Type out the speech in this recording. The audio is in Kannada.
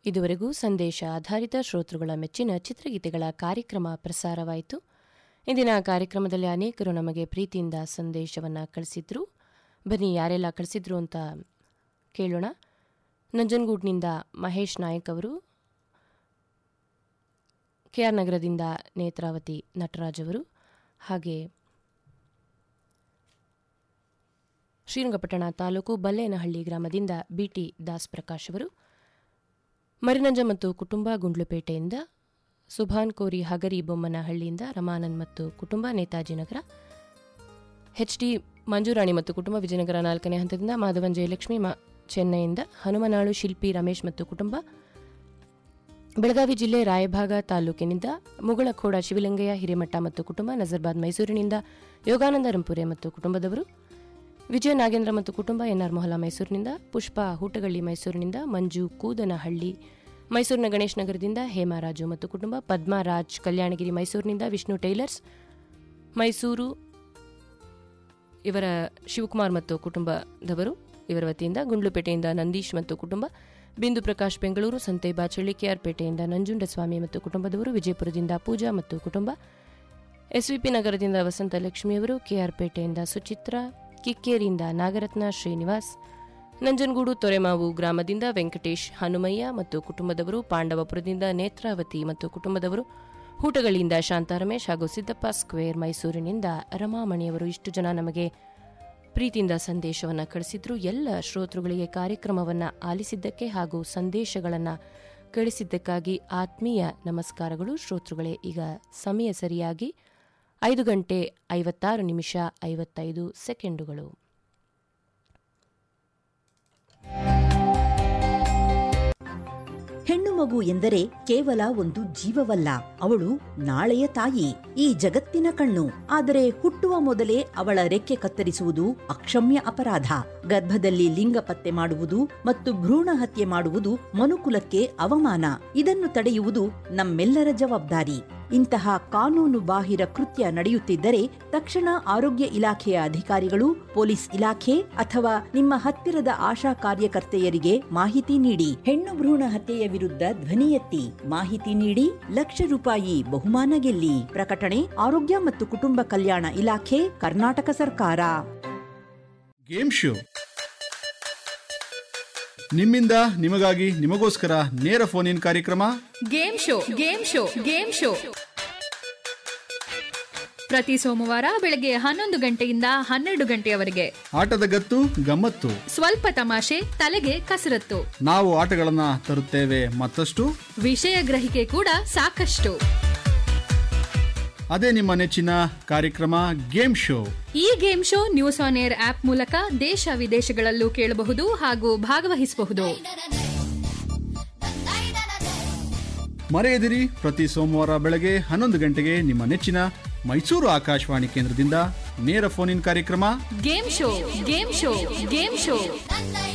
ಇದುವರೆಗೂ ಸಂದೇಶ ಆಧಾರಿತ ಶ್ರೋತೃಗಳ ಮೆಚ್ಚಿನ ಚಿತ್ರಗೀತೆಗಳ ಕಾರ್ಯಕ್ರಮ ಪ್ರಸಾರವಾಯಿತು ಇಂದಿನ ಕಾರ್ಯಕ್ರಮದಲ್ಲಿ ಅನೇಕರು ನಮಗೆ ಪ್ರೀತಿಯಿಂದ ಸಂದೇಶವನ್ನು ಕಳಿಸಿದ್ರು ಬನ್ನಿ ಯಾರೆಲ್ಲ ಕಳಿಸಿದ್ರು ಅಂತ ಕೇಳೋಣ ನಂಜನಗೂಡ್ನಿಂದ ಮಹೇಶ್ ನಾಯಕ್ ಅವರು ಕೆ ಆರ್ ನಗರದಿಂದ ನೇತ್ರಾವತಿ ನಟರಾಜ್ ಅವರು ಹಾಗೆ ಶ್ರೀರಂಗಪಟ್ಟಣ ತಾಲೂಕು ಬಲ್ಲೇನಹಳ್ಳಿ ಗ್ರಾಮದಿಂದ ಬಿಟಿ ದಾಸ್ ಪ್ರಕಾಶ್ ಅವರು ಮರಿನಂಜ ಮತ್ತು ಕುಟುಂಬ ಗುಂಡ್ಲುಪೇಟೆಯಿಂದ ಸುಭಾನ್ ಕೋರಿ ಹಗರಿ ಬೊಮ್ಮನಹಳ್ಳಿಯಿಂದ ರಮಾನಂದ್ ಮತ್ತು ಕುಟುಂಬ ನೇತಾಜಿ ನಗರ ಎಚ್ಡಿ ಮಂಜುರಾಣಿ ಮತ್ತು ಕುಟುಂಬ ವಿಜಯನಗರ ನಾಲ್ಕನೇ ಹಂತದಿಂದ ಮಾಧವನ್ ಜಯಲಕ್ಷ್ಮಿ ಮ ಚೆನ್ನೈಯಿಂದ ಹನುಮನಾಳು ಶಿಲ್ಪಿ ರಮೇಶ್ ಮತ್ತು ಕುಟುಂಬ ಬೆಳಗಾವಿ ಜಿಲ್ಲೆ ರಾಯಭಾಗ ತಾಲೂಕಿನಿಂದ ಮುಗಳಖೋಡ ಶಿವಲಿಂಗಯ್ಯ ಹಿರೇಮಠ ಮತ್ತು ಕುಟುಂಬ ನಜರ್ಬಾದ್ ಮೈಸೂರಿನಿಂದ ಯೋಗಾನಂದ ರಂಪುರೆ ಮತ್ತು ಕುಟುಂಬದವರು ವಿಜಯ ನಾಗೇಂದ್ರ ಮತ್ತು ಕುಟುಂಬ ಎನ್ಆರ್ ಮೊಹಲಾ ಮೈಸೂರಿನಿಂದ ಪುಷ್ಪ ಹೂಟಗಳ್ಳಿ ಮೈಸೂರಿನಿಂದ ಮಂಜು ಕೂದನಹಳ್ಳಿ ಮೈಸೂರಿನ ಗಣೇಶ್ ನಗರದಿಂದ ಹೇಮಾರಾಜು ಮತ್ತು ಕುಟುಂಬ ಪದ್ಮರಾಜ್ ಕಲ್ಯಾಣಗಿರಿ ಮೈಸೂರಿನಿಂದ ವಿಷ್ಣು ಟೈಲರ್ಸ್ ಮೈಸೂರು ಇವರ ಶಿವಕುಮಾರ್ ಮತ್ತು ಕುಟುಂಬದವರು ಇವರ ವತಿಯಿಂದ ಗುಂಡ್ಲುಪೇಟೆಯಿಂದ ನಂದೀಶ್ ಮತ್ತು ಕುಟುಂಬ ಬಿಂದು ಪ್ರಕಾಶ್ ಬೆಂಗಳೂರು ಸಂತೆ ಬಾಚಳ್ಳಿ ಕೆಆರ್ಪೇಟೆಯಿಂದ ನಂಜುಂಡಸ್ವಾಮಿ ಮತ್ತು ಕುಟುಂಬದವರು ವಿಜಯಪುರದಿಂದ ಪೂಜಾ ಮತ್ತು ಕುಟುಂಬ ಎಸ್ವಿಪಿ ನಗರದಿಂದ ವಸಂತ ಲಕ್ಷ್ಮಿಯವರು ಕೆಆರ್ಪೇಟೆಯಿಂದ ಸುಚಿತ್ರ ಕಿಕ್ಕೇರಿಯಿಂದ ನಾಗರತ್ನ ಶ್ರೀನಿವಾಸ್ ನಂಜನಗೂಡು ತೊರೆಮಾವು ಗ್ರಾಮದಿಂದ ವೆಂಕಟೇಶ್ ಹನುಮಯ್ಯ ಮತ್ತು ಕುಟುಂಬದವರು ಪಾಂಡವಪುರದಿಂದ ನೇತ್ರಾವತಿ ಮತ್ತು ಕುಟುಂಬದವರು ಹೂಟಗಳಿಂದ ಶಾಂತಾ ರಮೇಶ್ ಹಾಗೂ ಸಿದ್ದಪ್ಪ ಸ್ಕ್ವೇರ್ ಮೈಸೂರಿನಿಂದ ರಮಾಮಣಿಯವರು ಇಷ್ಟು ಜನ ನಮಗೆ ಪ್ರೀತಿಯಿಂದ ಸಂದೇಶವನ್ನು ಕಳಿಸಿದ್ರು ಎಲ್ಲ ಶ್ರೋತೃಗಳಿಗೆ ಕಾರ್ಯಕ್ರಮವನ್ನು ಆಲಿಸಿದ್ದಕ್ಕೆ ಹಾಗೂ ಸಂದೇಶಗಳನ್ನು ಕಳಿಸಿದ್ದಕ್ಕಾಗಿ ಆತ್ಮೀಯ ನಮಸ್ಕಾರಗಳು ಶ್ರೋತೃಗಳೇ ಈಗ ಸಮಯ ಸರಿಯಾಗಿ ಐದು ಗಂಟೆ ಐವತ್ತಾರು ನಿಮಿಷ ಐವತ್ತೈದು ಸೆಕೆಂಡುಗಳು ಹೆಣ್ಣು ಮಗು ಎಂದರೆ ಕೇವಲ ಒಂದು ಜೀವವಲ್ಲ ಅವಳು ನಾಳೆಯ ತಾಯಿ ಈ ಜಗತ್ತಿನ ಕಣ್ಣು ಆದರೆ ಹುಟ್ಟುವ ಮೊದಲೇ ಅವಳ ರೆಕ್ಕೆ ಕತ್ತರಿಸುವುದು ಅಕ್ಷಮ್ಯ ಅಪರಾಧ ಗರ್ಭದಲ್ಲಿ ಲಿಂಗ ಪತ್ತೆ ಮಾಡುವುದು ಮತ್ತು ಭ್ರೂಣ ಹತ್ಯೆ ಮಾಡುವುದು ಮನುಕುಲಕ್ಕೆ ಅವಮಾನ ಇದನ್ನು ತಡೆಯುವುದು ನಮ್ಮೆಲ್ಲರ ಜವಾಬ್ದಾರಿ ಇಂತಹ ಕಾನೂನು ಬಾಹಿರ ಕೃತ್ಯ ನಡೆಯುತ್ತಿದ್ದರೆ ತಕ್ಷಣ ಆರೋಗ್ಯ ಇಲಾಖೆಯ ಅಧಿಕಾರಿಗಳು ಪೊಲೀಸ್ ಇಲಾಖೆ ಅಥವಾ ನಿಮ್ಮ ಹತ್ತಿರದ ಆಶಾ ಕಾರ್ಯಕರ್ತೆಯರಿಗೆ ಮಾಹಿತಿ ನೀಡಿ ಹೆಣ್ಣು ಭ್ರೂಣ ಹತ್ಯೆಯ ವಿರುದ್ಧ ಧ್ವನಿ ಎತ್ತಿ ಮಾಹಿತಿ ನೀಡಿ ಲಕ್ಷ ರೂಪಾಯಿ ಬಹುಮಾನ ಗೆಲ್ಲಿ ಪ್ರಕಟಣೆ ಆರೋಗ್ಯ ಮತ್ತು ಕುಟುಂಬ ಕಲ್ಯಾಣ ಇಲಾಖೆ ಕರ್ನಾಟಕ ಸರ್ಕಾರ ಗೇಮ್ ಶೋ ನಿಮ್ಮಿಂದ ನಿಮಗಾಗಿ ನಿಮಗೋಸ್ಕರ ನೇರ ಫೋನ್ ಇನ್ ಕಾರ್ಯಕ್ರಮ game show game show game show ಪ್ರತಿ ಸೋಮವಾರ ಬೆಳಗ್ಗೆ ಹನ್ನೊಂದು ಗಂಟೆಯಿಂದ ಹನ್ನೆರಡು ಗಂಟೆಯವರೆಗೆ ಆಟದ ಗತ್ತು ಗಮ್ಮತ್ತು ಸ್ವಲ್ಪ ತಮಾಷೆ ತಲೆಗೆ ಕಸರತ್ತು ನಾವು ಆಟಗಳನ್ನ ತರುತ್ತೇವೆ ಮತ್ತಷ್ಟು ವಿಷಯ ಗ್ರಹಿಕೆ ಕೂಡ ಸಾಕಷ್ಟು ಅದೇ ನಿಮ್ಮ ನೆಚ್ಚಿನ ಕಾರ್ಯಕ್ರಮ ಗೇಮ್ ಶೋ ಈ game show news on air app ಮೂಲಕ ದೇಶ ವಿದೇಶಗಳಲ್ಲೂ ಕೇಳಬಹುದು ಹಾಗೂ ಭಾಗವಹಿಸಬಹುದು ಮರೆಯದಿರಿ ಪ್ರತಿ ಸೋಮವಾರ ಬೆಳಗ್ಗೆ ಹನ್ನೊಂದು ಗಂಟೆಗೆ ನಿಮ್ಮ ನೆಚ್ಚಿನ ಮೈಸೂರು ಆಕಾಶವಾಣಿ ಕೇಂದ್ರದಿಂದ ನೇರ ಫೋನ್ ಇನ್ ಕಾರ್ಯಕ್ರಮ game show game show game show